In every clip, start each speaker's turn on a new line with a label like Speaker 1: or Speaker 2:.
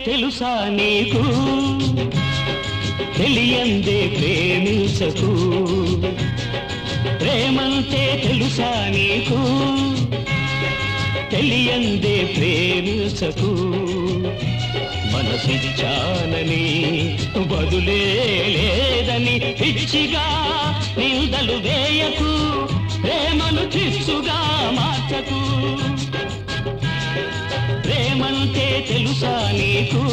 Speaker 1: తెలుసా నీకు తెలియందే ప్రేమించకు ప్రేమంటే తెలుసా నీకు తెలియందే ప్రేమించకు మనసిచ్చానని బదులే లేదని పిచ్చిగా నిందలు వేయకు ప్రేమను చిచ్చుగా మార్చకు ప్రేమంటే తెలుసా నీకు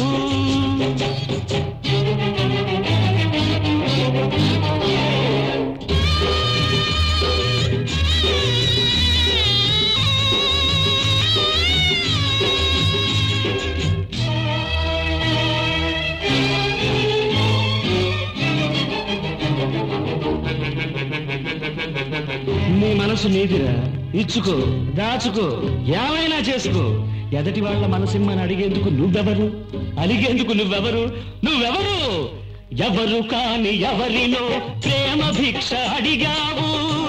Speaker 1: నీ మనసు నీదిరా ఇచ్చుకో దాచుకో ఏమైనా చేసుకో ఎదటి వాళ్ళ మనసిమ్మని అడిగేందుకు నువ్వెవరు అడిగేందుకు నువ్వెవరు నువ్వెవరు ఎవరు కాని ఎవరినో ప్రేమ భిక్ష అడిగావు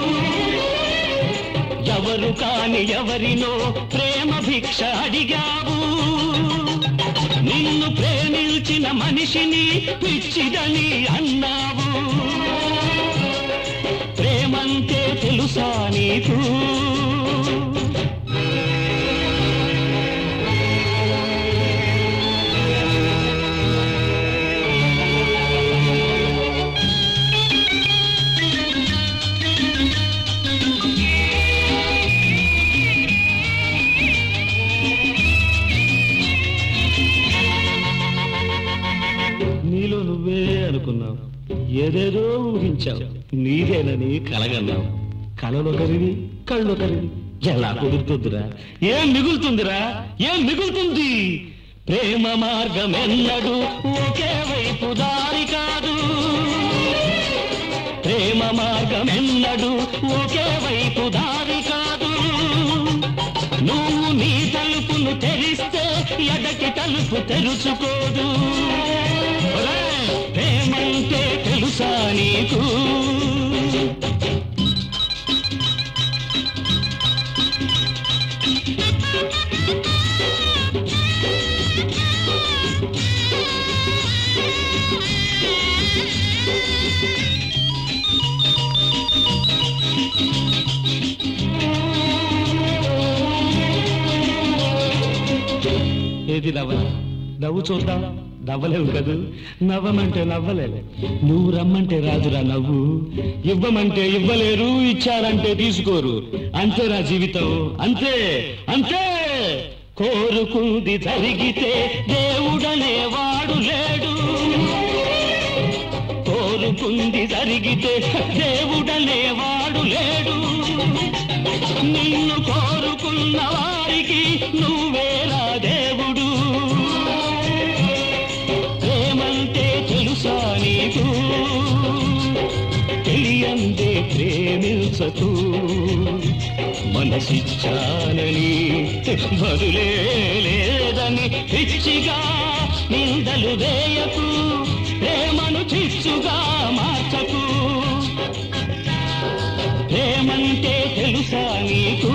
Speaker 1: ఎవరు కాని ఎవరినో ప్రేమ భిక్ష అడిగావు నిన్ను ప్రేమించిన మనిషిని పిచ్చిదని అన్నావు ప్రేమంటే తెలుసా నీకు నీలో నువ్వే అనుకున్నావు ఏదేదో ఊహించావు నీదేనని కలగన్నావు కలలొకరివి కళ్ళొకరివి ఎలా కుదురుతుందిరా ఏం మిగులుతుందిరా ఏం మిగులుతుంది ప్రేమ మార్గం ఎన్నడు ఒకే వైపు దారి కాదు ప్రేమ మార్గం ఎన్నడు ఒకే వైపు దారి కాదు నువ్వు నీ తలుపును తెరిస్తే ఎదటి తలుపు తెరుచుకోదు ఒరేయ్, ప్రేమంటే తెలుసా నీకు ఏది నవ్వ నవ్వు చూద్దాం నవ్వలేవు కదూ నవ్వమంటే నవ్వలేవు నువ్వు రమ్మంటే రాదురా నవ్వు ఇవ్వమంటే ఇవ్వలేరు ఇచ్చారంటే తీసుకోరు అంతే నా జీవితం అంతే అంతే కోరుకుంది జరిగితే దేవుడనే వాడు లేడు కోరుకుంది జరిగితే దేవుడనే వాడు లేడు నిన్ను కోరుకున్న వారికి నువ్వేలా దేవుడు ప్రేమంటే తెలుసా నీకు తెలియందే ప్రేమించకు మనసిచ్చానని బదులే లేదని పిచ్చిగా నిందలు వేయకు ప్రేమను చిచ్చుగా మార్చకు ప్రేమంటే తెలుసా నీకు